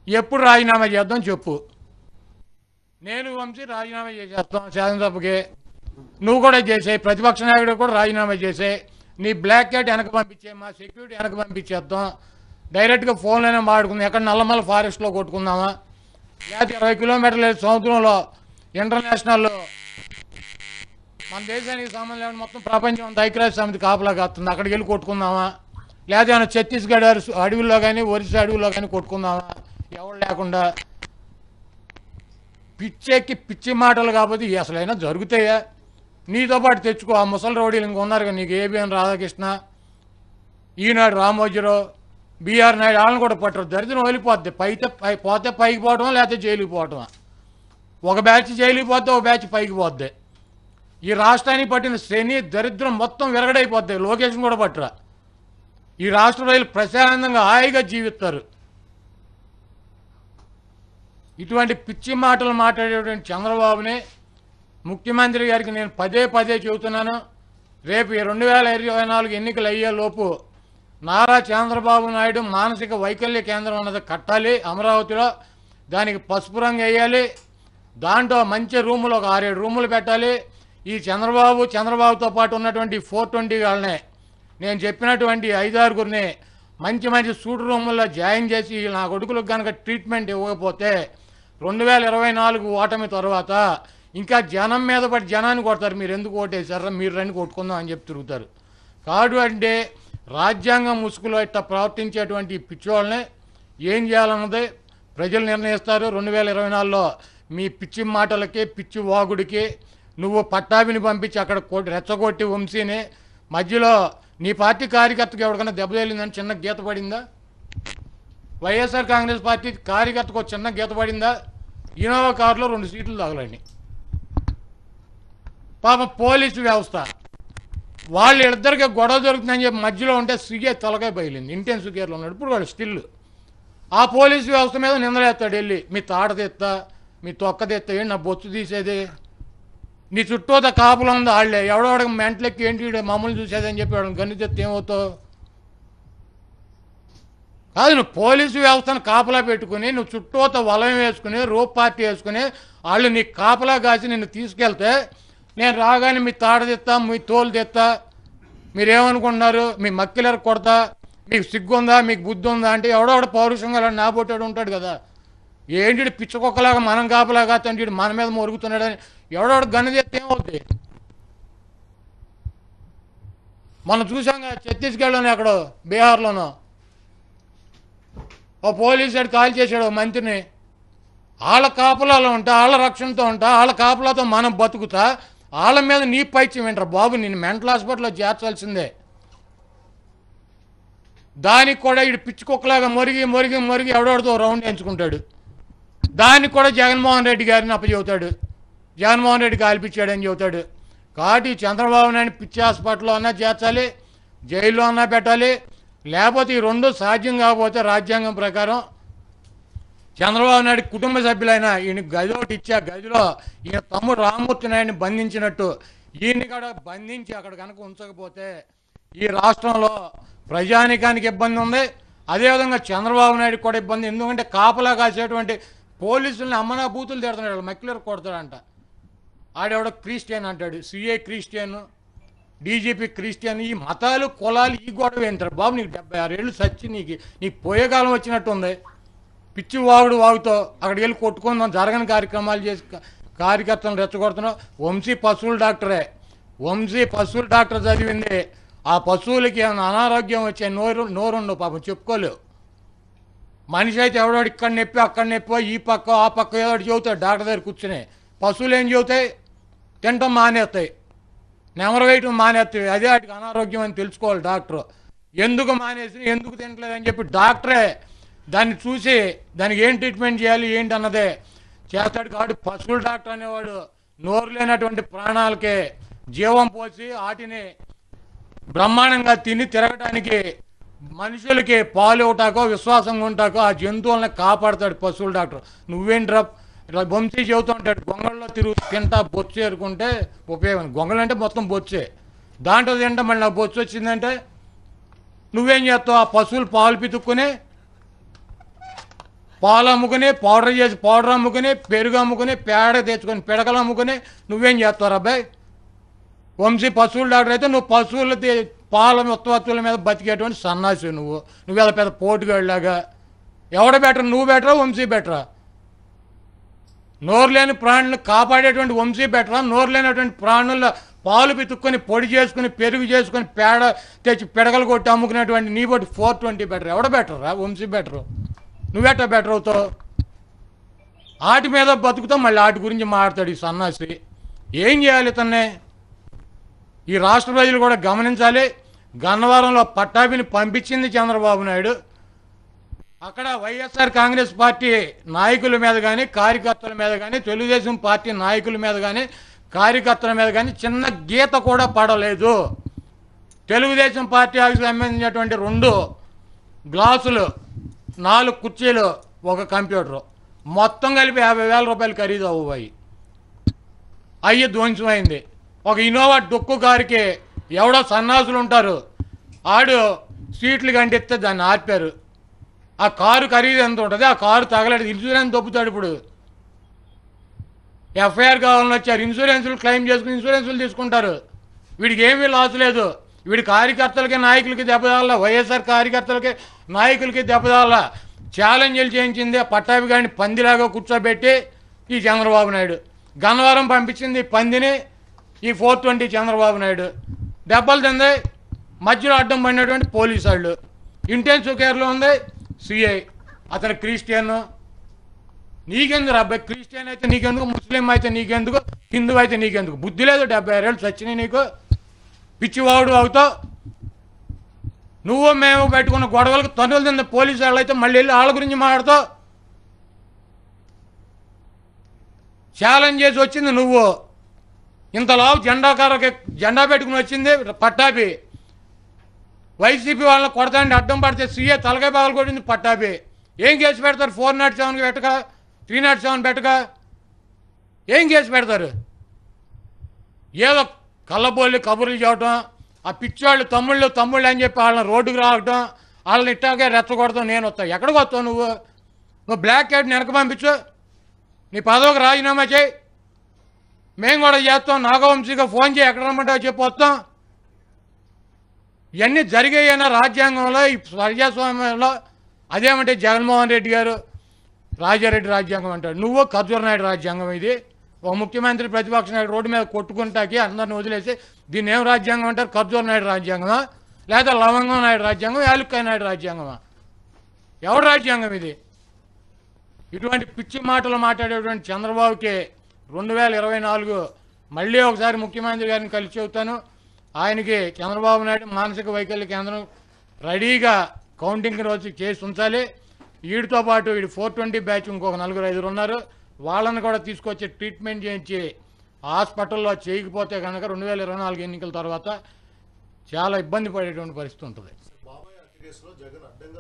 ఎప్పుడు రాజీనామా చేద్దాం చెప్పు నేను వంశీ రాజీనామా చేసేస్తాం శాసనసభకి నువ్వు కూడా చేసేయి ప్రతిపక్ష నాయకుడు కూడా రాజీనామా చేసేయి నీ బ్లాక్ క్యాట్ వెనక పంపించే మా సెక్యూరిటీ వెనక పంపించేద్దాం డైరెక్ట్గా ఫోన్లోనే మాట్లాడుకుందాం ఎక్కడ నల్లమల్ల ఫారెస్ట్లో కొట్టుకుందామా లేకపోతే ఇరవై కిలోమీటర్ల సముద్రంలో ఇంటర్నేషనల్ మన దేశానికి సంబంధం లేని మొత్తం ప్రపంచం అంతా ఐక్యరాజ్య సమితి కాపలా కాస్తుంది అక్కడికి వెళ్ళి కొట్టుకుందామా లేదా ఏమైనా ఛత్తీస్గఢ్ అరు- అడవుల్లో కానీ ఒరిస్సా అడవుల్లో కానీ కొట్టుకుందామా ఎవరు లేకుండా పిచ్చెక్కి పిచ్చి మాటలు కాకపోతే ఇవి అసలైనా జరుగుతాయా నీతో పాటు తెచ్చుకో ఆ ముసలి రౌడీలు ఇంక ఉన్నారు కదా నీకు ఏబిఎన్ రాధాకృష్ణ ఈనాడు రామోజీరావు బీఆర్ నాయుడు వాళ్ళని కూడా పట్టరు దరిద్రం వదిలిపోద్ది పైతే పై పోతే పైకి పోవటం లేకపోతే జైలుకి పోవటం ఒక బ్యాచ్ జైలుకి పోతే ఒక బ్యాచ్ పైకి పోద్ది ఈ రాష్ట్రానికి పట్టిన శని దరిద్రం మొత్తం విరగడైపోద్ది లోకేషన్ కూడా పట్టరా ఈ రాష్ట్ర ప్రజలు ప్రశాంతంగా హాయిగా జీవిస్తారు ఇటువంటి పిచ్చి మాటలు మాట్లాడేటువంటి చంద్రబాబుని ముఖ్యమంత్రి గారికి నేను పదే పదే చెబుతున్నాను రేపు ఈ రెండు వేల ఇరవై నాలుగు ఎన్నికలు అయ్యే లోపు నారా చంద్రబాబు నాయుడు మానసిక వైకల్య కేంద్రం అన్నది కట్టాలి అమరావతిలో దానికి పసుపు రంగు వేయాలి దాంట్లో మంచి రూములు ఒక ఆరేడు రూములు పెట్టాలి ఈ చంద్రబాబు చంద్రబాబుతో పాటు ఉన్నటువంటి ఫోర్ ట్వంటీ వాళ్ళని నేను చెప్పినటువంటి ఐదారుగురిని మంచి మంచి సూట్ రూముల్లో జాయిన్ చేసి నా కొడుకులకు కనుక ట్రీట్మెంట్ ఇవ్వకపోతే రెండు వేల ఇరవై నాలుగు ఓటమి తర్వాత ఇంకా జనం మీద పడి జనాన్ని కొడతారు మీరు ఎందుకు ఓటేశారా మీరు రండి కొట్టుకుందాం అని చెప్పి తిరుగుతారు కాదు అంటే రాజ్యాంగం ముసుగులో ఇట్లా ప్రవర్తించేటువంటి ఈ పిచ్చోళ్ళని ఏం చేయాలన్నది ప్రజలు నిర్ణయిస్తారు రెండు వేల ఇరవై నాలుగులో మీ పిచ్చి మాటలకి పిచ్చి వాగుడికి నువ్వు పట్టాభిని పంపించి అక్కడ కొట్టి రెచ్చగొట్టి వంశీని మధ్యలో నీ పార్టీ కార్యకర్తకు ఎవరికైనా దెబ్బ తగిలిందని చిన్న గీత పడిందా వైఎస్ఆర్ కాంగ్రెస్ పార్టీ కార్యకర్తకు ఒక చిన్న గీత పడిందా ఇనోవా కారులో రెండు సీట్లు తగలండి పాపం పోలీసు వ్యవస్థ వాళ్ళు ఇద్దరికి గొడవ జరుగుతుందని చెప్పి మధ్యలో ఉంటే సిగే తలకాయ బయలింది ఇంటెన్సివ్ కేర్లో ఉన్నాడు ఇప్పుడు వాడు స్టిల్ ఆ పోలీసు వ్యవస్థ మీద నిందలేస్తాడు వెళ్ళి మీ తాట తెత్తా మీ తొక్క తెత్తా ఏంటి నా బొచ్చు తీసేది నీ చుట్టూత కాపులు ఉంది వాళ్ళే ఎవడోడకి మెంటలెక్కి ఏంటి ఈడు మమ్మల్ని చూసేదని చెప్పి వాడు గన్ను తెత్తే ఏమవుతావు కాదు నువ్వు పోలీసు వ్యవస్థను కాపలా పెట్టుకుని నువ్వు చుట్టూత వలయం వేసుకుని రోప్ పార్టీ వేసుకుని వాళ్ళు నీ కాపలా కాసి నిన్ను తీసుకెళ్తే నేను రాగానే మీ తాడ తెత్తా మీ తోలు తెత్తా మీరేమనుకుంటున్నారు మీ మక్కిలర కొడతా మీకు సిగ్గుందా మీకు బుద్ధి ఉందా అంటే ఎవడోడ పౌరుషంగా ఇలా నాబోటాడు ఉంటాడు కదా ఏంటి ఈడు పిచ్చకొక్కలాగా మనం కాపలాగా తండ్రి మన మీద మొరుగుతున్నాడని ఎవడోడ గన్ను తెస్తే ఏమవుతుంది మనం చూసాం కదా ఛత్తీస్గఢ్లోనే ఎక్కడో బీహార్లోనో ఓ పోలీసు వాడు కాల్ చేశాడు ఓ మంత్రిని వాళ్ళ కాపలాలో ఉంటా వాళ్ళ రక్షణతో ఉంటా వాళ్ళ కాపలాతో మనం బతుకుతా వాళ్ళ మీద నీ పైచ్యం వింటారు బాబు నేను మెంటల్ హాస్పిటల్లో చేర్చాల్సిందే దానికి కూడా ఇటు పిచ్చుకొక్కలాగా మొరిగి మొరిగి మొరిగి ఎవడెవడితో రౌండ్ ఎంచుకుంటాడు దానికి కూడా జగన్మోహన్ రెడ్డి గారిని అప్పచెబుతాడు జగన్మోహన్ రెడ్డి కాల్పించాడని చెబుతాడు కాబట్టి చంద్రబాబు నాయుడు పిచ్చి హాస్పిటల్లో అన్నా చేర్చాలి జైల్లో అన్నా పెట్టాలి లేకపోతే ఈ రెండు సాధ్యం కాకపోతే రాజ్యాంగం ప్రకారం చంద్రబాబు నాయుడు కుటుంబ సభ్యులైన ఈయన గది ఒకటి ఇచ్చి ఆ గదిలో ఈయన తమ్ముడు రామ్మూర్తి నాయుడిని బంధించినట్టు ఈయన్ని కూడా బంధించి అక్కడ కనుక ఉంచకపోతే ఈ రాష్ట్రంలో ప్రజానికానికి ఇబ్బంది ఉంది అదేవిధంగా చంద్రబాబు నాయుడు కూడా ఇబ్బంది ఎందుకంటే కాపలా కాసేటువంటి పోలీసుల్ని అమ్మనా బూతులు తిడుతున్నాడు మక్కిలర్ కొడతాడంట ఆడెవడో క్రిస్టియన్ అంటాడు సిఏ క్రిస్టియన్ డీజీపీ క్రిస్టియన్ ఈ మతాలు కులాలు ఈ గొడవ ఏంటారు బాబు నీకు డెబ్బై ఆరేళ్ళు సచ్చి నీకు నీకు పోయే కాలం వచ్చినట్టు ఉంది పిచ్చి వాగుడు వాగుతో అక్కడికి వెళ్ళి కొట్టుకుందాం జరగని కార్యక్రమాలు చేసి కా- కార్యకర్తలను రెచ్చగొడుతున్నాం వంశీ పశువుల డాక్టరే వంశీ పశువుల డాక్టర్ చదివింది ఆ పశువులకి ఏమైనా అనారోగ్యం వచ్చే నోరు నోరుండవు పాపం చెప్పుకోలేవు మనిషి అయితే ఎవడోడు ఇక్కడ నొప్పి అక్కడ నొప్పి ఈ పక్క ఆ పక్క ఏదో ఒకటి చెబుతాడు డాక్టర్ దగ్గర కూర్చుని పశువులు ఏం చెబుతాయి తినటం మానేస్తాయి నెమరు వేయటం మానేస్తాయి అదే వాటికి అనారోగ్యం అని తెలుసుకోవాలి డాక్టర్ ఎందుకు మానేసి ఎందుకు తినట్లేదని చెప్పి డాక్టరే దాన్ని చూసి దానికి ఏం ట్రీట్మెంట్ చేయాలి ఏంటి అన్నదే చేస్తాడు కాబట్టి పశువుల డాక్టర్ అనేవాడు నోరు లేనటువంటి ప్రాణాలకి జీవం పోసి వాటిని బ్రహ్మాండంగా తిని తిరగడానికి మనుషులకి పాలు ఇవ్వటాకో విశ్వాసంగా ఉంటాకో ఆ జంతువులను కాపాడతాడు పశువుల డాక్టర్ నువ్వేంట్రా ఇలా వంశీ చెబుతూ ఉంటాడు గొంగళ్ళలో తిరుగు తింటా బొచ్చు ఏరుకుంటే ఉపయోగం గొంగళం అంటే మొత్తం బొచ్చే దాంట్లో తింటా మళ్ళీ నాకు బొచ్చు వచ్చిందంటే నువ్వేం చేస్తావు ఆ పశువులు పాలు పితుక్కుని పాలు అమ్ముకుని పౌడర్ చేసి పౌడర్ అమ్ముకుని పెరుగు అమ్ముకుని పేడ తెచ్చుకొని పిడకలు అమ్ముకుని నువ్వేం చేస్తావు అబ్బాయి వంశీ పశువుల డాక్టర్ అయితే నువ్వు పశువుల తే- పాల ఉత్పత్తుల మీద బతికేటువంటి సన్నాసి నువ్వు నువ్వు ఇలా పెద్ద పోటుగాడిలాగా ఎవడ బెటర్ నువ్వు బెటరా వంశీ బెటరా నోరు లేని ప్రాణులను కాపాడేటువంటి వంశీ బెటరా నోరు లేనటువంటి ప్రాణుల పాలు పితుక్కొని పొడి చేసుకుని పెరుగు చేసుకుని పేడ తెచ్చి పిడకలు కొట్టి అమ్ముకునేటువంటి నీ బట్టి ఫోర్ ట్వంటీ బెటర్ ఎవడ బెటరా వంశీ బెటరు నువ్వెట్టా బెటర్ అవుతావు ఆటి మీద బతుకుతావు మళ్ళీ ఆటి గురించి మాట్లాడతాడు ఈ సన్నాసి ఏం చేయాలి ఇతన్నే ఈ రాష్ట్ర ప్రజలు కూడా గమనించాలి గన్నవరంలో పట్టాభిని పంపించింది చంద్రబాబు నాయుడు అక్కడ వైఎస్ఆర్ కాంగ్రెస్ పార్టీ నాయకుల మీద కానీ కార్యకర్తల మీద కానీ తెలుగుదేశం పార్టీ నాయకుల మీద కానీ కార్యకర్తల మీద కానీ చిన్న గీత కూడా పడలేదు తెలుగుదేశం పార్టీకి సంబంధించినటువంటి రెండు గ్లాసులు నాలుగు కుర్చీలు ఒక కంప్యూటరు మొత్తం కలిపి యాభై వేల రూపాయలు ఖరీదు అవ్వాయి అయ్యి ధ్వంసమైంది ఒక ఇన్నోవా డొక్కు కారుకి ఎవడో సన్నాసులు ఉంటారు ఆడు సీట్లు కంటిస్తే దాన్ని ఆర్పారు ఆ కారు ఖరీదు ఎంత ఉంటుంది ఆ కారు తగలడు ఇన్సూరెన్స్ దొబ్బుతాడు ఇప్పుడు ఎఫ్ఐఆర్ కావాలని వచ్చారు ఇన్సూరెన్సులు క్లెయిమ్ చేసుకుని ఇన్సూరెన్సులు తీసుకుంటారు వీడికి ఏమీ లాస్ లేదు వీడి కార్యకర్తలకి నాయకులకి దెబ్బతాల వైఎస్ఆర్ కార్యకర్తలకి నాయకులకి దెబ్బతాల ఛాలెంజ్లు చేయించింది ఆ పట్టాభి గారిని పందిలాగా కూర్చోబెట్టి ఈ చంద్రబాబు నాయుడు గన్నవరం పంపించింది ఈ పందిని ఈ ఫోర్ ట్వంటీ చంద్రబాబు నాయుడు దెబ్బలు తింది మధ్యలో అడ్డం పడినటువంటి పోలీసు వాళ్ళు ఇంటెన్సివ్ కేర్లో ఉంది సిఐ అతను క్రిస్టియన్ నీకెందుకు అబ్బాయి క్రిస్టియన్ అయితే నీకెందుకు ముస్లిం అయితే నీకెందుకు హిందూ అయితే నీకెందుకు బుద్ధి లేదు డెబ్బై ఆరేళ్ళు చచ్చినాయి నీకు పిచ్చివాడు అవుతావు నువ్వు మేము పెట్టుకున్న గొడవలకు తనులు తిన్న పోలీసు వాళ్ళు అయితే మళ్ళీ వెళ్ళి వాళ్ళ గురించి మాట్లాడతావు ఛాలెంజ్ చేసి వచ్చింది నువ్వు ఇంతలావు జెండా కారకి జెండా పెట్టుకుని వచ్చింది పట్టాభి వైసీపీ వాళ్ళని కొడతాండి అడ్డం పడితే సీఏ తలకాయ పగలు కొట్టింది పట్టాభి ఏం కేసు పెడతారు ఫోర్ నాట్ సెవెన్కి పెట్టక త్రీ నాట్ సెవెన్ పెట్టక ఏం కేసు పెడతారు ఏదో కళ్ళబోలి కబుర్లు చేయటం ఆ పిచ్చోళ్ళు తమ్ముళ్ళు తమ్ముళ్ళు అని చెప్పి వాళ్ళని రోడ్డుకు రావటం వాళ్ళని ఇట్టాగే రెచ్చగొడతాం నేను వస్తాను ఎక్కడికి వస్తావు నువ్వు నువ్వు బ్లాక్ క్యాట్ వెనక పంపించు నీ పదవికి రాజీనామా చేయి మేము కూడా చేస్తాం నాగవంశీగా ఫోన్ చేయి ఎక్కడ రమ్మంటావు చెప్పి వస్తాం ఇవన్నీ జరిగాయన్న రాజ్యాంగంలో ఈ ప్రజాస్వామ్యంలో అదేమంటే జగన్మోహన్ రెడ్డి గారు రాజారెడ్డి రాజ్యాంగం అంటాడు నువ్వు ఖర్జూర నాయుడు రాజ్యాంగం ఇది ఒక ముఖ్యమంత్రి ప్రతిపక్ష నాయుడు రోడ్డు మీద కొట్టుకుంటాకి అందరిని వదిలేసి దీన్ని ఏం రాజ్యాంగం అంటారు ఖర్జూర నాయుడు రాజ్యాంగమా లేదా లవంగం నాయుడు రాజ్యాంగం యాలుక్కాయ నాయుడు రాజ్యాంగమా ఎవడు రాజ్యాంగం ఇది ఇటువంటి పిచ్చి మాటలు మాట్లాడేటువంటి చంద్రబాబుకి రెండు వేల ఇరవై నాలుగు మళ్ళీ ఒకసారి ముఖ్యమంత్రి గారిని కలిసి చెబుతాను ఆయనకి చంద్రబాబు నాయుడు మానసిక వైకల్య కేంద్రం రెడీగా కౌంటింగ్ రోజు చేసి ఉంచాలి వీడితో పాటు వీడి ఫోర్ ట్వంటీ బ్యాచ్ ఇంకొక నలుగురు ఐదుగురు ఉన్నారు వాళ్ళని కూడా తీసుకొచ్చి ట్రీట్మెంట్ చేయించి హాస్పిటల్లో చేయకపోతే కనుక రెండు వేల ఇరవై నాలుగు ఎన్నికల తర్వాత చాలా ఇబ్బంది పడేటువంటి పరిస్థితి ఉంటుంది బాబాయ్ హత్య కేసులో జగన్ అడ్డంగా